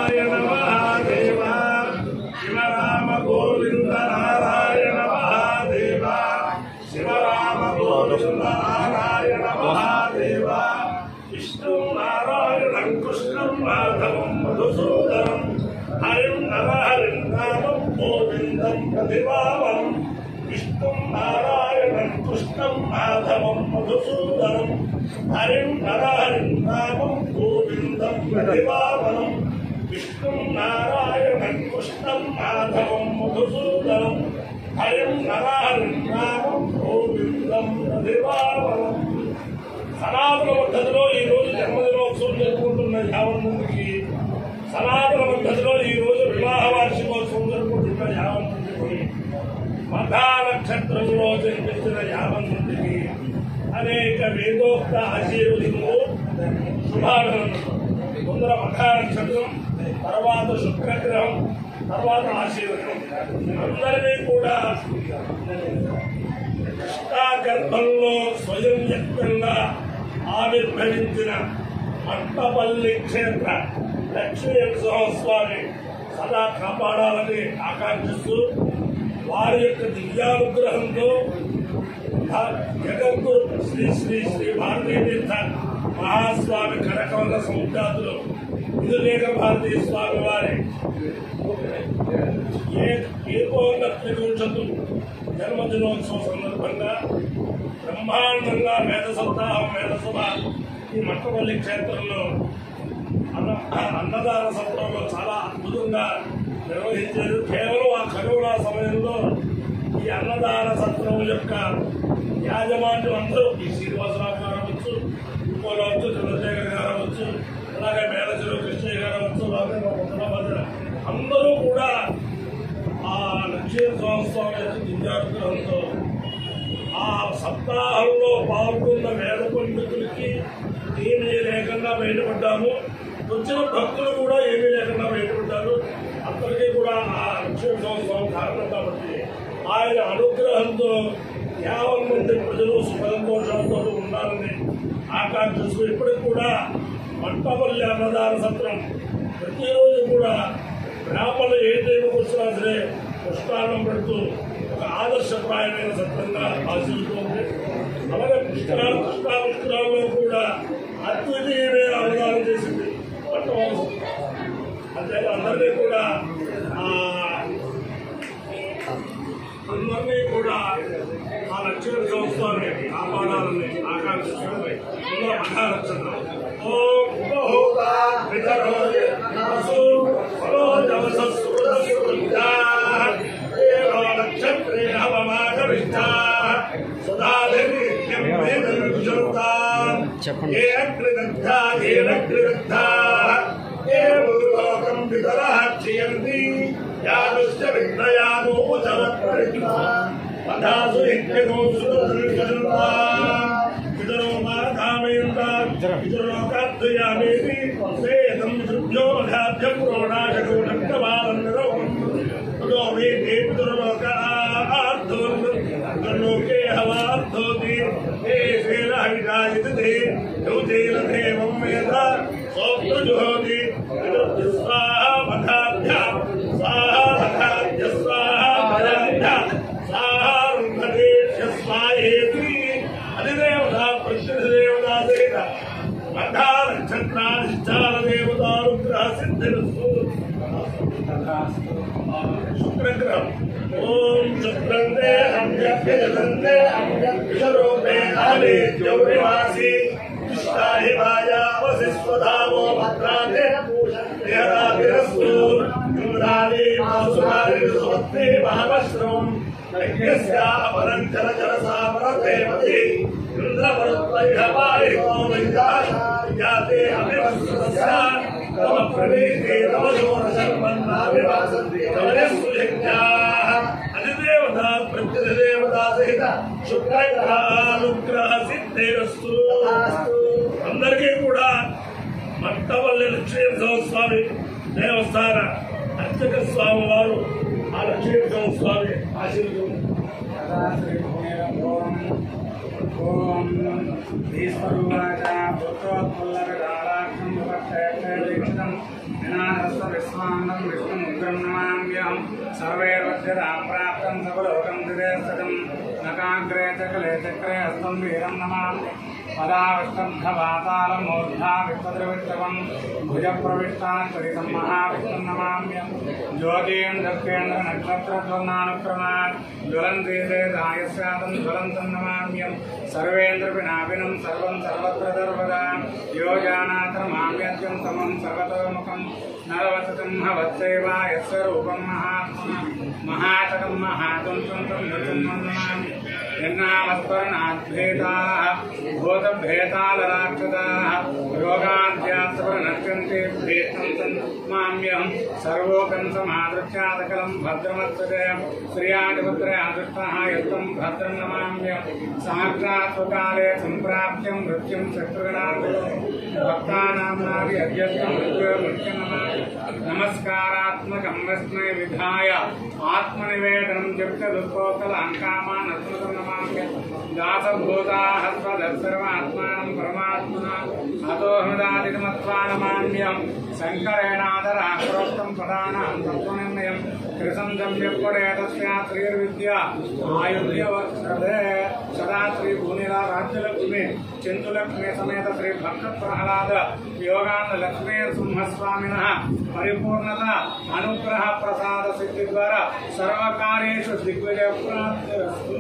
నారాయణ మహాదేవ శివ రామ గోవింద నారాయణ మహాదేవ శివ రామ గోవింద నారాయణ మహాదేవ విష్ణు నారాయణం కృష్ణం మాధవం మధుసూదనం హరిం నరహరిం రామం గోవిందం ప్రతిభావం విష్ణుం నారాయణం కృష్ణం మాధవం మధుసూదనం హరిం నరహరిం రామం గోవిందం ప్రతిభావనం విష్ణుం నారాయణం కృష్ణం మాధవం మధుసూదనం హరిం నరహరిం రామం గోవిందం ప్రతిభావనం సనాతన పద్ధతిలో ఈ రోజు జన్మదినోత్సవం జరుపుకుంటున్న యావన్ మందికి సనాతన పద్ధతిలో ఈ రోజు వివాహ వార్షికోత్సవం జరుపుకుంటున్న యావన్ మందికి మఠా నక్షత్రంలో జన్మించిన యావన్ మందికి అనేక వేదోక్త ఆశీర్వదింపు శుభాభినందనలు ముందర మఠా నక్షత్రం తర్వాత శుక్రగ్రహం తర్వాత ఆశీర్వదం అందరినీ కూడా కృష్ణాగర్భంలో స్వయం వ్యక్తంగా ఆవిర్భవించిన అట్టపల్లి క్షేత్ర లక్ష్మీ నరసింహస్వామి సదా కాపాడాలని ఆకాంక్షిస్తూ వారి యొక్క దివ్యానుగ్రహంతో ఆ జగద్గురు శ్రీ శ్రీ శ్రీ భారతీ తీర్థ మహాస్వామి కనకవల్ల సముద్రాదులు విధులేఖ భారతీ స్వామి వారి ఏకోన్నత్రికుంశతు జన్మదినోత్సవం సందర్భంగా బ్రహ్మాండంగా వేద సప్తాహం వేద సభ ఈ మట్టపల్లి క్షేత్రంలో అన్న అన్నదాన సత్రంలో చాలా అద్భుతంగా నిర్వహించారు కేవలం ఆ కరోనా సమయంలో ఈ అన్నదాన సత్రం యొక్క యాజమాన్యం అందరూ ఈ శ్రీనివాసరావు గారు అవ్వచ్చు ఇంకోలో వచ్చు చంద్రశేఖర్ గారు అవ్వచ్చు అలాగే మేనేజర్ కృష్ణయ్య గారు అవ్వచ్చు అలాగే మా ముసలాబాద్ అందరూ కూడా ఆ లక్ష్మీ స్వామి యొక్క దివ్యానుగ్రహంతో ఆ సప్తాహంలో పాల్గొన్న వేద పండితులకి ఏమీ లేకుండా బయటపడ్డాము వచ్చిన భక్తులు కూడా ఏమీ లేకుండా బయటపడ్డారు అందరికీ కూడా ఆ లక్ష్మీ స్వామి కారణం కాబట్టి ఆయన అనుగ్రహంతో యావన్ మంది ప్రజలు సుఖ సంతోషాలతో ఉండాలని ఆకాంక్షిస్తూ ఇప్పటికి కూడా మంటపల్లి అన్నదాన సత్రం ప్రతిరోజు కూడా బ్రాహ్మణులు ఏ టైంకి వచ్చినా సరే పుష్పాలను పెడుతూ ఒక ఆదర్శప్రాయమైన సత్రంగా ఆశిస్తుంది అలాగే పుష్కరాలు కృష్ణా పుష్కరాల్లో కూడా అద్వితీయమైన అవగాహన చేసింది పట్టణం అంటే అందరినీ కూడా ఆ, అందరినీ కూడా ఆ లక్ష్మీ సంస్థని కాపాడాలని ఆకాంక్షిస్తుంది ఇందులో మహానక్షత్రం ఓం బహుత వితరో నమసు ఫలో జవసస్సురస్సురుద్దా ఏవో నక్షత్రే హవమాగవిష్టా సుధాధినిత్యం వేదవిశుద్ధాం చెప్పండి. ఏ అగ్నిదగ్ధా ఏ అగ్నిదగ్ధా ఏ భూలోకం వితరః క్షయంతి యాదుశ్చ విఘ్నయాదో జలప్రవిఘ్నా పదాసు యజ్ఞో సురదృశ్యంతా ఇతరో మాధామయంత ఇతరోకాద్వయామేతి సేదం శుభ్యో అఘాభ్యం ప్రోణాశకో నందమాలం నిరోగం తదో వేదే పితృలోకే హవార్థోతి ఏ శేల హవిషాయితే యోజేన దేవం వేద సోత్రజుహోతి స్వాహా మఠాభ్యాం స్వాహా మఠాభ్య స్వాహా మఠాభ్య స్వాహా రుంధదేశ్య స్వాహేతి అధిదేవతా ప్రత్యధిదేవతా సహిత మఠా నక్షత్రాధిష్టాన దేవతానుగ్రహ సిద్ధిరస్తు శుక్రగ్రహం ఓం శుక్రందే అమ్యభ్యజలందే అమ్యక్షరూపే ఆలే జ్యోతివాసి వసిస్వధామో భద్రాదే దేహరాభిరస్తు ఇంద్రాణి మాసురారి సుమత్తే మహామశ్రం యజ్ఞస్యాపరం జల జల సామరదేవతి ఇంద్రవరుత్వైహవారితో వైదాశాతే అభివస్త్రస్య తమ ప్రవేశే తమ శోరశర్మన్నాభివాసంతి తమయస్సు యజ్ఞాః అధిదేవతా ప్రత్యధిదేవతా సహిత శుక్రగ్రహానుగ్రహ సిద్ధిరస్తు అందరికీ కూడా మట్టవల్లి లక్ష్మీనరసింహ స్వామి దేవస్థాన అర్చక స్వామి వారు ఆ లక్ష్మీనరసింహ స్వామి ఆశీర్వదించారు ఓం ఈశ్వరువాచ పుత్రోత్పల్లరకాలాక్షం దీక్షితం విఘ్నానస్త విశ్వాండం విష్ణుముగ్రం నమామ్యం సర్వైర్వద్యదా ప్రాప్తం సకలోకం దివేస్తకం నకాగ్రే చకలే చక్రే హస్తం వీరం నమామి పదావిష్టబ్ధవాతాలం మూర్ధా విత్తద్రవిత్తవం భుజ ప్రవిష్టాంతరితం మహావిష్ణుం నమామ్యం జ్యోతీం దక్షేంద్ర నక్షత్రధ్వర్ణానుక్రమాత్ జ్వలంతే దాయస్యాతం జ్వలంతం నమామ్యం సర్వేంద్ర వినాపినం సర్వం సర్వత్ర సర్వదా యో జానాతర మామ్యత్యం సమం సర్వతోముఖం నరవసతం వత్సైవ యస్య రూపం మహాత్మ మహాతకం మహాతంత్రం తం నృతం నమామి యన్నామస్మరణాద్భేదాः భూతభేతాలరాక్షసాः రోగాద్యాస్మరణశ్యంతే భేతం మామ్యం సర్వోకం సమాదృత్యాదకలం భద్రమత్సతే శ్రియాధిపుత్రయాదృష్టः యత్తం భద్రం నమామ్యం సాక్షాత్ స్వకాలే సంప్రాప్త్యం మృత్యుం శత్రుగణాదులు భక్తానామ్నాది అధ్యక్షం మృత్యు మృత్యు నమామి నమస్కారాత్మకం విస్మయ విధాయ ఆత్మనివేదనం జప్త దుఃఖోత్తల అంకామాన్ అద్భుతం నమామ్య దాసభూతాः స్వదర్శర్వాత్మానం పరమాత్మన అతో హృదాదిమత్వా నమామ్యం శంకరేణాదరాక్రోక్తం పదానాం తత్వనిర్ణయం కృసంజం ఎప్పుడే తస్యా శ్రీర్విద్య ఆయుధ్య వర్షదే సదా శ్రీ భూనిలా రాజ్యలక్ష్మి చందులక్ష్మి సమేత శ్రీ భక్త ప్రహ్లాద యోగాన్న లక్ష్మీ సింహస్వామిన పరిపూర్ణత అనుగ్రహ ప్రసాద సిద్ధి ద్వారా సర్వకార్యేషు దిగ్విజయ ప్రాప్తిరస్తు.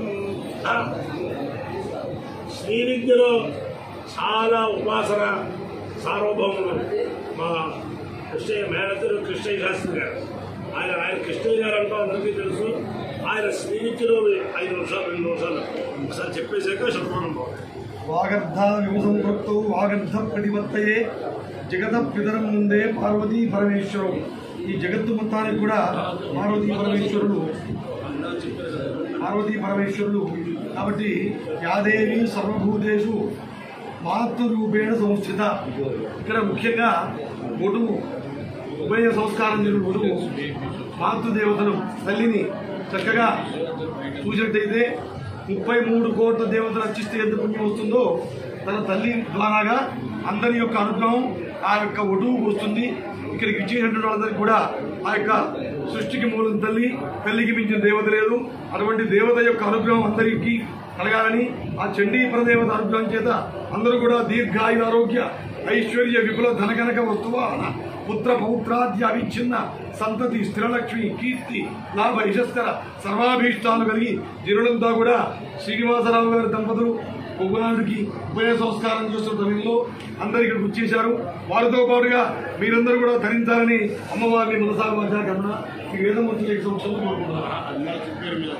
శ్రీ విద్యలో చాలా ఉపాసన సార్వభౌములు మా కృష్ణయ్య మేనతలు కృష్ణయ్య శాస్త్రి గారు ఆయన ఆయన కృష్ణయ్య గారు అంటూ అందరికీ తెలుసు ఆయన శ్రీ విద్యలో ఐదు నిమిషాలు రెండు నిమిషాలు ఒకసారి చెప్పేశాక శతమానం బాగుంది వాగర్ధ విమసంపృక్తౌ వాగర్ధ ప్రతిపత్తయే జగత పితరం ముందే పార్వతీ పరమేశ్వరం ఈ జగత్తు మొత్తానికి కూడా పార్వతీ పరమేశ్వరులు పార్వతీ పరమేశ్వరులు కాబట్టి యాదేవి సర్వభూతేషు మాతృ రూపేణ సంస్థిత ఇక్కడ ముఖ్యంగా ఒడువు ఉభయ సంస్కారం జరిగిన ఒడువు మాతృదేవతలు తల్లిని చక్కగా చూసినట్టయితే ముప్పై మూడు కోట్ల దేవతలు అర్చిస్తే ఎంత పుణ్యం వస్తుందో తన తల్లి ద్వారాగా అందరి యొక్క అనుగ్రహం ఆ యొక్క ఒడువు వస్తుంది ఇక్కడికి ఇచ్చేటటువంటి వాళ్ళందరికీ కూడా ఆ యొక్క సృష్టికి మూలం తల్లి తల్లికి మించిన దేవత లేదు అటువంటి దేవత యొక్క అనుగ్రహం అందరికీ కలగాలని ఆ చండీ ప్రదేవత అనుగ్రహం చేత అందరూ కూడా దీర్ఘాయు ఆరోగ్య ఐశ్వర్య విపుల ధనకనక వస్తువాహన పుత్ర పౌత్రాద్య అవిచ్ఛిన్న సంతతి స్థిరలక్ష్మి కీర్తి లాభ యశస్కర సర్వాభీష్టాలు కలిగి జనులంతా కూడా శ్రీనివాసరావు గారి దంపతులు పొగునాడుకి ఉభయ సంస్కారం చేస్తున్న సమయంలో అందరు ఇక్కడికి వచ్చేశారు వారితో పాటుగా మీరందరూ కూడా ధరించాలని అమ్మవారిని మనసాగ మధ్య కన్నా ఈ వేదమూర్తుల సంవత్సరం కోరుకుంటున్నారు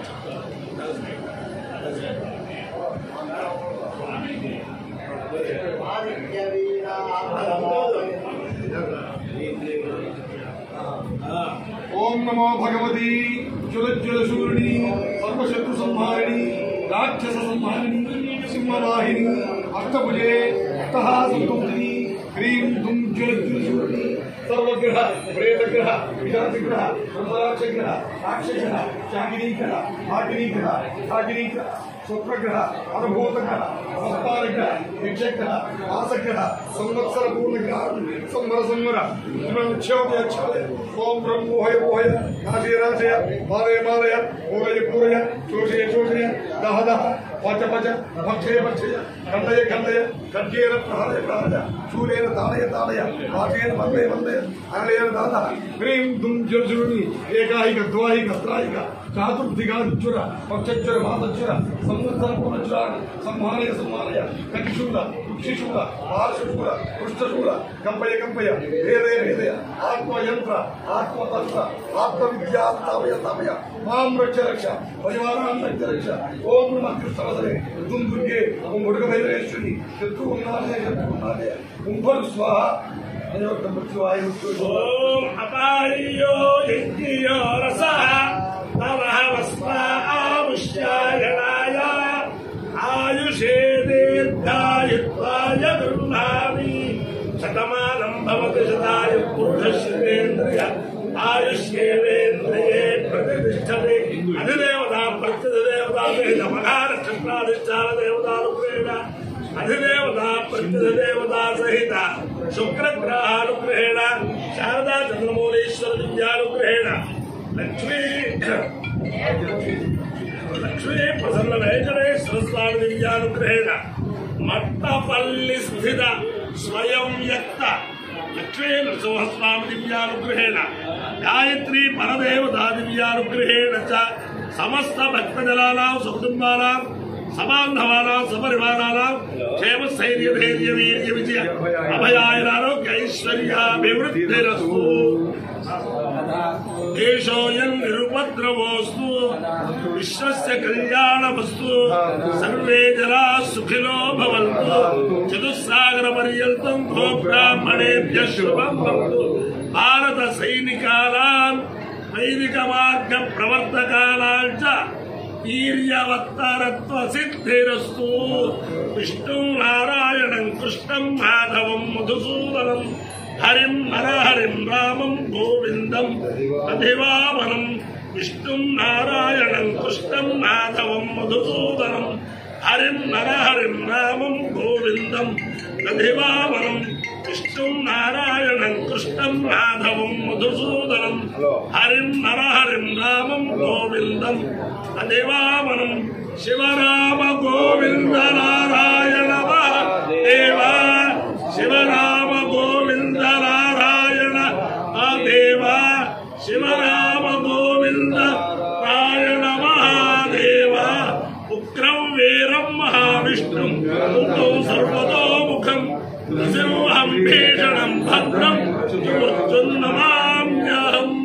ఓం నమో భగవతి జ్వలజ్వల శూరిణి సర్వశత్రు సంహారిణి రాక్షస సంహారిణి సింహవాహిని అష్టభుజే అష్టహాసంతుని హ్రీం దుం జ్వలజ్వల శూరిణి సర్వగ్రహ ప్రేతగ్రహ విజాతిగ్రహ బ్రహ్మరాక్షగ్రహ రాక్షగ్రహ చాగినీగ్రహ భాగినీగ్రహ సాగినీగ్రహ శుక్రగ్రహ అనుభూతగ్రహ అవస్థానగ్రహ విక్షగ్రహ వాసగ్రహ సంవత్సర పూర్ణగ్రహ సంవర సంవర క్షోభయ క్షోభయ ఓం బ్రహ్మోహయ మోహయ నాశయ నాశయ మాలయ మాలయ పూరయ పూరయ శోషయ శోషయ దహ దహ పచ పచ భక్షయ భక్షయ ఖండయ ఖండయ ఖడ్గేన ప్రహరయ ప్రహరయ శూలేన తాళయ తాళయ వాచేన వందయ వందయ అనలేన దాత హ్రీం దుం జర్జురుని ఏకాహిక ద్వాహిక త్రాయిక చాతుర్దిగా జ్వర పక్షజ్వర మాతజ్వర సంవత్సర పూర్ణజ్వర సంహారయ సంహారయ కక్షుల వృక్షిశూల పార్శ్వశూల పృష్ఠశూల కంపయ కంపయ వేదయ వేదయ ఆత్మయంత్ర ఆత్మతంత్ర ఆత్మవిద్యా తామయ తామయ మాం రక్ష రక్ష పరివారాం రక్ష రక్ష ఓం నమ కృష్ణవదరే దుం దుర్గే ఓం ఉడక భైరవేశ్వరి శత్రు ఉన్నాడే శత్రు ఉన్నాడే కుంభరు స్వాహ అనే ఒక మృత్యువాయ మృత్యు ఓం అపార్యో యజ్ఞియో రసః నవః వస్మాముష్యాయణాయ ఆయుషే దీర్ఘాయుత్వాయ గృహామి శతమానం భవతి శతాయు బుద్ధశ్రేంద్రియ ఆయుష్యేంద్రియే ప్రతిష్టతే అధిదేవత ప్రత్యదేవత వేద మహానక్షత్రాధిష్టాన దేవతాలు ప్రేణ అధిదేవత ప్రత్యదేవత సహిత శుక్రగ్రహానుగ్రహేణ శారదా చంద్రమౌళేశ్వర విద్యానుగ్రహేణ లక్ష్మీ లక్ష్మీ ప్రసన్న వెంకటేశ్వర స్వామి దివ్యానుగ్రహేణ మట్టపల్లి స్థిత స్వయం వ్యక్త లక్ష్మీ నరసింహస్వామి దివ్యానుగ్రహేణ గాయత్రి పరదేవతా దివ్యానుగ్రహేణ చ సమస్త భక్తజనానాం సకుటుంబానాం సబాంధవానాం సపరివారానాం క్షేమ స్థైర్య ధైర్య వీర్య విజయ అభయాయనారోగ్య ఐశ్వర్యాభివృద్ధిరస్తు కేశోయం నిరుపద్రవోస్తు విశ్వస్య కళ్యాణమస్తు సర్వే జనా సుఖినో భవంతు చతుస్సాగర పర్యంతం గో బ్రాహ్మణేభ్య శుభం భవతు భారత సైనికానాం వైదిక మార్గ ప్రవర్తకానాం చ వీర్యవత్తరత్వ సిద్ధిరస్తు విష్ణు నారాయణం కృష్ణం మాధవం మధుసూదనం హరిం నరహరిం రామం గోవిందం అధివామనం విష్ణుం నారాయణం కృష్ణం మాధవం మధుసూదనం హరిం నరహరిం రామం గోవిందం అధివామనం విష్ణుం నారాయణం కృష్ణం మాధవం మధుసూదనం హరిం నరహరిం రామం గోవిందం అధివామనం శివరామ గోవింద నారాయణ దేవా శివరామ గోవింద నారాయణ ఆ దేవా శివరామ గోవింద నారాయణ మహాదేవ ఉగ్రం వీరం మహావిష్ణుం తుంతో సర్వతోముఖం సింహం భీషణం భద్రం నమామ్యహం